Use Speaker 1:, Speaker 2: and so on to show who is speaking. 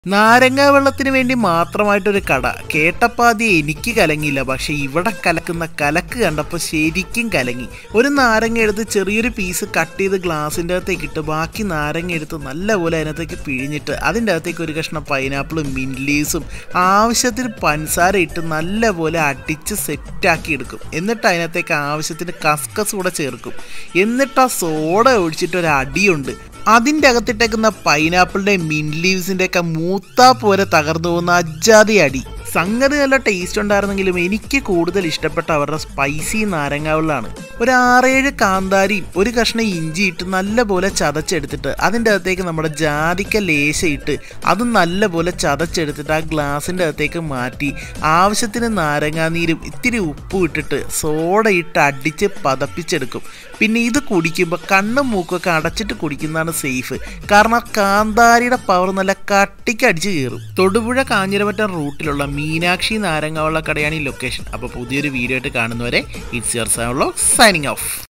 Speaker 1: നാരങ്ങ വെള്ളത്തിന് വേണ്ടി മാത്രമായിട്ടൊരു കട കേട്ടപ്പാതി എനിക്ക് കലങ്ങിയില്ല പക്ഷെ ഇവിടെ കലക്കുന്ന കലക്ക് കണ്ടപ്പോൾ ശരിക്കും കലങ്ങി ഒരു നാരങ്ങ എടുത്ത് ചെറിയൊരു പീസ് കട്ട് ചെയ്ത് ഗ്ലാസിൻ്റെ അകത്തേക്ക് ഇട്ട് ബാക്കി നാരങ്ങ എടുത്ത് നല്ലപോലെ അതിനകത്തേക്ക് പിഴിഞ്ഞിട്ട് അതിൻ്റെ അകത്തേക്ക് ഒരു കഷ്ണം പൈനാപ്പിളും മിൻറ്റ് ലീവ്സും ആവശ്യത്തിന് പഞ്ചസാര ഇട്ട് നല്ലപോലെ അടിച്ച് സെറ്റാക്കി എടുക്കും എന്നിട്ട് അതിനകത്തേക്ക് ആവശ്യത്തിന് കസ്കസ് കൂടെ ചേർക്കും എന്നിട്ട് ആ സോഡ ഒഴിച്ചിട്ട് ഒരു അടിയുണ്ട് അതിൻ്റെ അകത്തിട്ടേക്കുന്ന പൈനാപ്പിളിൻ്റെ മിൻറ്റ് ലീവ്സിൻ്റെ ഒക്കെ മൂത്താ പോലെ തകർന്നു പോകുന്ന അജാതി അടി സംഗതി നല്ല ടേസ്റ്റ് ഉണ്ടായിരുന്നെങ്കിലും എനിക്ക് കൂടുതൽ ഇഷ്ടപ്പെട്ട അവരുടെ സ്പൈസി നാരങ്ങാവെള്ളമാണ് ഒരു ആറേഴ് കാന്താരിയും ഒരു കഷ്ണം ഇഞ്ചി ഇട്ട് നല്ലപോലെ ചതച്ചെടുത്തിട്ട് അതിൻ്റെ അകത്തേക്ക് നമ്മുടെ ജാതിക്ക ലേശ ഇട്ട് അത് നല്ലപോലെ ചതച്ചെടുത്തിട്ട് ആ ഗ്ലാസിൻ്റെ അകത്തേക്ക് മാറ്റി ആവശ്യത്തിന് നാരങ്ങാനീരും ഇത്തിരി ഉപ്പും ഇട്ടിട്ട് സോഡ ഇട്ട് അടിച്ച് പതപ്പിച്ചെടുക്കും പിന്നെ ഇത് കുടിക്കുമ്പോൾ കണ്ണും മൂക്കൊക്കെ അടച്ചിട്ട് കുടിക്കുന്നതാണ് സേഫ് കാരണം കാന്താരിയുടെ പവർ നല്ല കട്ടിക്ക് അടിച്ച് കയറും തൊടുപുഴ കാഞ്ഞിരമറ്റം റൂട്ടിലുള്ള മീനാക്ഷി നാരങ്ങാവെള്ള കടയാണ് ഈ ലൊക്കേഷൻ അപ്പോൾ പുതിയൊരു വീഡിയോ ആയിട്ട് കാണുന്നവരെ ഇറ്റ്സ് യുവർ സൈനിങ് ഓഫ്